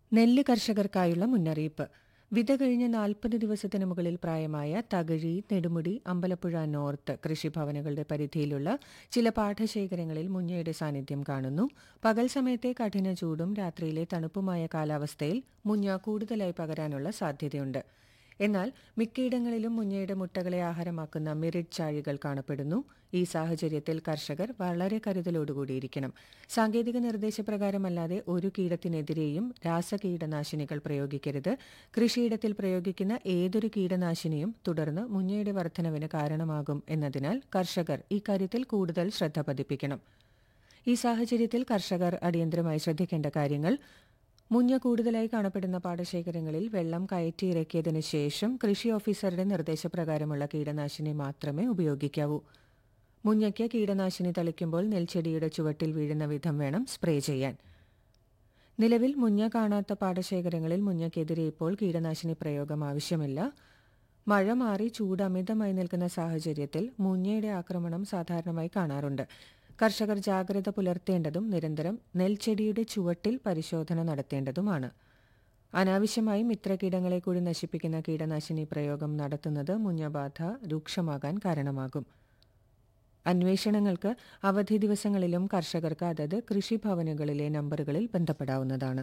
നെല്ല് കർഷകർക്കായുള്ള മുന്നറിയിപ്പ് വിത കഴിഞ്ഞ നാൽപ്പത് ദിവസത്തിന് മുകളിൽ പ്രായമായ തകഴി നെടുമുടി അമ്പലപ്പുഴ നോർത്ത് കൃഷിഭവനുകളുടെ പരിധിയിലുള്ള ചില പാഠശേഖരങ്ങളിൽ മുഞ്ഞയുടെ സാന്നിധ്യം കാണുന്നു പകൽ സമയത്തെ കഠിന ചൂടും രാത്രിയിലെ തണുപ്പുമായ കാലാവസ്ഥയിൽ മുഞ്ഞ കൂടുതലായി പകരാനുള്ള സാധ്യതയുണ്ട് എന്നാൽ മിക്കയിടങ്ങളിലും മുഞ്ഞയുടെ മുട്ടകളെ ആഹാരമാക്കുന്ന മിറിഡ് ചാഴികൾ കാണപ്പെടുന്നു ഈ സാഹചര്യത്തിൽ കർഷകർ വളരെ കരുതലോടുകൂടിയിരിക്കണം സാങ്കേതിക നിർദ്ദേശപ്രകാരമല്ലാതെ ഒരു കീടത്തിനെതിരെയും രാസകീടനാശിനികൾ പ്രയോഗിക്കരുത് കൃഷിയിടത്തിൽ പ്രയോഗിക്കുന്ന ഏതൊരു കീടനാശിനിയും തുടർന്ന് മുഞ്ഞയുടെ വർധനവിന് കാരണമാകും എന്നതിനാൽ കർഷകർ ഇക്കാര്യത്തിൽ കൂടുതൽ ശ്രദ്ധ പതിപ്പിക്കണം ഈ സാഹചര്യത്തിൽ കർഷകർ അടിയന്തരമായി ശ്രദ്ധിക്കേണ്ട കാര്യങ്ങൾ മുഞ്ഞ കൂടുതലായി കാണപ്പെടുന്ന പാടശേഖരങ്ങളിൽ വെള്ളം കയറ്റിയിറക്കിയതിനു ശേഷം കൃഷി ഓഫീസറുടെ നിർദ്ദേശപ്രകാരമുള്ള കീടനാശിനി മാത്രമേ ഉപയോഗിക്കാവൂ മുഞ്ഞയ്ക്ക് കീടനാശിനി തളിക്കുമ്പോൾ നെൽച്ചെടിയുടെ ചുവട്ടിൽ വീഴുന്ന വിധം വേണം സ്പ്രേ ചെയ്യാൻ നിലവിൽ മുഞ്ഞ കാണാത്ത പാടശേഖരങ്ങളിൽ മുഞ്ഞയ്ക്കെതിരെ ഇപ്പോൾ കീടനാശിനി പ്രയോഗം ആവശ്യമില്ല മഴ മാറി ചൂട് അമിതമായി നിൽക്കുന്ന സാഹചര്യത്തിൽ മുഞ്ഞയുടെ ആക്രമണം സാധാരണമായി കാണാറുണ്ട് കർഷകർ ജാഗ്രത പുലർത്തേണ്ടതും നിരന്തരം നെൽച്ചെടിയുടെ ചുവട്ടിൽ പരിശോധന നടത്തേണ്ടതുമാണ് അനാവശ്യമായി മിത്രകീടങ്ങളെ കൂടി നശിപ്പിക്കുന്ന കീടനാശിനി പ്രയോഗം നടത്തുന്നത് മുഞ്ഞബാധ രൂക്ഷമാകാൻ കാരണമാകും അന്വേഷണങ്ങൾക്ക് അവധി ദിവസങ്ങളിലും കർഷകർക്ക് അതത് കൃഷിഭവനുകളിലെ നമ്പറുകളിൽ ബന്ധപ്പെടാവുന്നതാണ്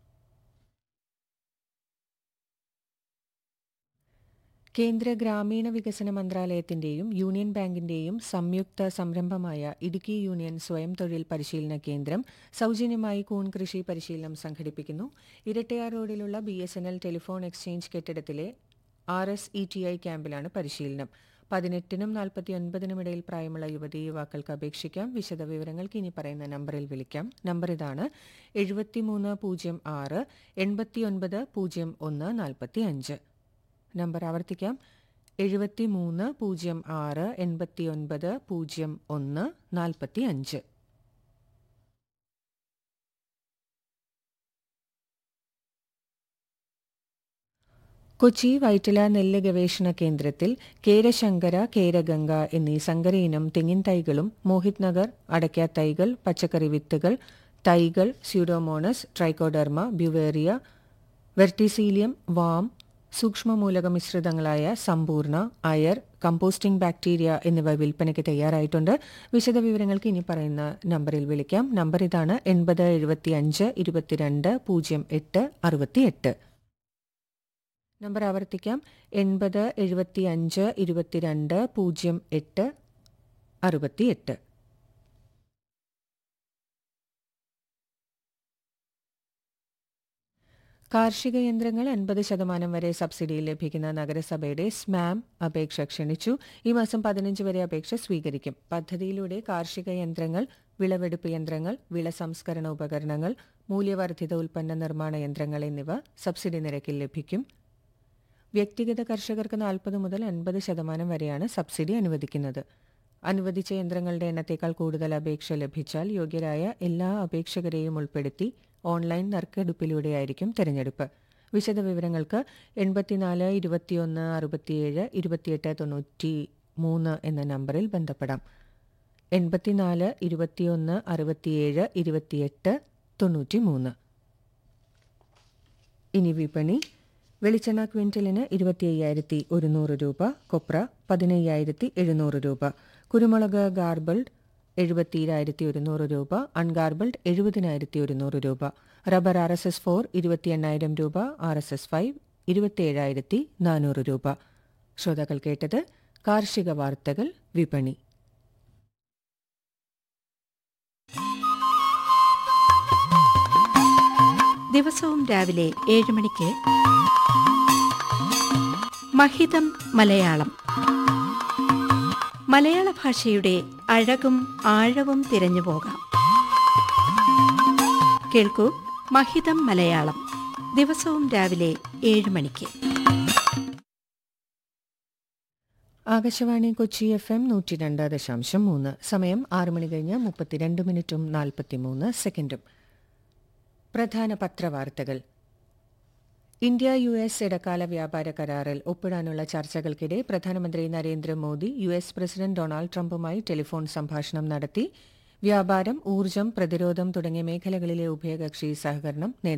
കേന്ദ്ര ഗ്രാമീണ വികസന മന്ത്രാലയത്തിന്റെയും യൂണിയൻ ബാങ്കിന്റെയും സംയുക്ത സംരംഭമായ ഇടുക്കി യൂണിയൻ സ്വയം തൊഴിൽ പരിശീലന കേന്ദ്രം സൗജന്യമായി കൂൺ കൃഷി പരിശീലനം സംഘടിപ്പിക്കുന്നു ഇരട്ടയാർ റോഡിലുള്ള B S N L telephone exchange കെട്ടിടത്തിലെ R S E T I ക്യാമ്പിലാണ് പരിശീലനം പതിനെട്ടിനും നാൽപ്പത്തിയൊൻപതിനും ഇടയിൽ പ്രായമുള്ള യുവതി യുവാക്കൾക്ക് അപേക്ഷിക്കാം വിശദവിവരങ്ങൾക്ക് ഇനി പറയുന്ന നമ്പറിൽ വിളിക്കാം നമ്പർ ഇതാണ് എഴുപത്തിമൂന്ന് പൂജ്യം ആറ് എൺപത്തിയൊൻപത് പൂജ്യം ഒന്ന് നാൽപ്പത്തി അഞ്ച് നമ്പർ ആവർത്തിക്കാം എഴുപത്തി മൂന്ന് പൂജ്യം ആറ് എൺപത്തി ഒൻപത് പൂജ്യം ഒന്ന് നാൽപ്പത്തി അഞ്ച് കൊച്ചി വൈറ്റില നെല്ല് ഗവേഷണ കേന്ദ്രത്തിൽ കേരശങ്കര കേരഗംഗ എന്നീ സങ്കരയിനം തെങ്ങിൻ തൈകളും മോഹിത് നഗർ അടയ്ക്ക തൈകൾ പച്ചക്കറി വിത്തുകൾ തൈകൾ Pseudomonas Trichoderma Beauveria Verticillium VAM സൂക്ഷ്മമൂലക മിശ്രിതങ്ങളായ സമ്പൂർണ്ണ അയർ കമ്പോസ്റ്റിംഗ് ബാക്ടീരിയ എന്നിവ വിൽപ്പനയ്ക്ക് തയ്യാറായിട്ടുണ്ട് വിശദവിവരങ്ങൾക്ക് ഇനി പറയുന്ന നമ്പറിൽ വിളിക്കാം നമ്പർ ഇതാണ് എൺപത് എഴുപത്തി അഞ്ച് ഇരുപത്തിരണ്ട് പൂജ്യം എട്ട് അറുപത്തിയെട്ട് നമ്പർ ആവർത്തിക്കാം എൺപത് എഴുപത്തി അഞ്ച് ഇരുപത്തിരണ്ട് പൂജ്യം എട്ട് അറുപത്തിയെട്ട് കാർഷിക യന്ത്രങ്ങൾ അൻപത് ശതമാനം വരെ സബ്സിഡിയിൽ ലഭിക്കുന്ന നഗരസഭയുടെ സ്മാം അപേക്ഷ ക്ഷണിച്ചു ഈ മാസം പതിനഞ്ച് വരെ അപേക്ഷ സ്വീകരിക്കും പദ്ധതിയിലൂടെ കാർഷിക യന്ത്രങ്ങൾ വിളവെടുപ്പ് യന്ത്രങ്ങൾ വിള സംസ്കരണ ഉപകരണങ്ങൾ മൂല്യവർദ്ധിത ഉൽപ്പന്ന നിർമ്മാണ യന്ത്രങ്ങൾ എന്നിവ സബ്സിഡി നിരക്കിൽ ലഭിക്കും വ്യക്തിഗത കർഷകർക്ക് നാൽപ്പത് മുതൽ അൻപത് ശതമാനം വരെയാണ് സബ്സിഡി അനുവദിക്കുന്നത് അനുവദിച്ച യന്ത്രങ്ങളുടെ എണ്ണത്തേക്കാൾ കൂടുതൽ അപേക്ഷ ലഭിച്ചാൽ യോഗ്യരായ എല്ലാ അപേക്ഷകരെയും ഉൾപ്പെടുത്തി ഓൺലൈൻ നറുക്കെടുപ്പിലൂടെയായിരിക്കും തെരഞ്ഞെടുപ്പ് വിശദവിവരങ്ങൾക്ക് എൺപത്തിനാല് ഇരുപത്തിയൊന്ന് അറുപത്തിയേഴ് ഇരുപത്തിയെട്ട് തൊണ്ണൂറ്റി മൂന്ന് എന്ന നമ്പറിൽ ബന്ധപ്പെടാം എൺപത്തിനാല് ഇരുപത്തിയൊന്ന് അറുപത്തിയേഴ് ഇരുപത്തിയെട്ട് തൊണ്ണൂറ്റി മൂന്ന് ഇനി വിപണി വെളിച്ചെണ്ണ ക്വിൻ്റലിന് ഇരുപത്തി അയ്യായിരത്തി ഒരുന്നൂറ് രൂപ കൊപ്ര പതിനയ്യായിരത്തി എഴുന്നൂറ് രൂപ കുരുമുളക് ഗാർബിൾഡ് എഴുപത്തിരായിരത്തി ഒരുന്നൂറ് രൂപ അൺഗാർബിൾഡ് എഴുപതിനായിരത്തി ഒരുന്നൂറ് രൂപ rubber R S S four ഇരുപത്തി എണ്ണായിരം രൂപ ആർ എസ് എസ് ഫൈവ് ഇരുപത്തിയേഴായിരത്തി നാനൂറ് രൂപ ശ്രോതാക്കൾ കേട്ടത് കാർഷിക വാർത്തകൾ വിപണി ദിവസവും രാവിലെ ഏഴ് മണിക്ക് മഹിതം മലയാളം മലയാള ഭാഷയുടെ അഴകും ആഴവും തിരഞ്ഞു പോകാം കേൾക്കൂ മഹിതം മലയാളം ദിവസവും രാവിലെ ഏഴ് മണിക്ക് ആകാശവാണി കൊച്ചി എഫ് എം നൂറ്റി രണ്ട് ദശാംശം മൂന്ന് സമയം ആറ് മണി കഴിഞ്ഞ് മുപ്പത്തിരണ്ട് മിനിറ്റും നാൽപ്പത്തിമൂന്ന് സെക്കൻഡും പ്രധാന പത്രവാർത്തകൾ ഇന്ത്യ യു എസ് ഇടക്കാല വ്യാപാര കരാറിൽ ഒപ്പിടാനുള്ള ചർച്ചകൾക്കിടെ പ്രധാനമന്ത്രി Narendra Modi U S president Donald ട്രംപുമായി ടെലിഫോൺ സംഭാഷണം നടത്തി വ്യാപാരം ഊർജ്ജം പ്രതിരോധം തുടങ്ങിയ മേഖലകളിലെ ഉഭയകക്ഷി സഹകരണം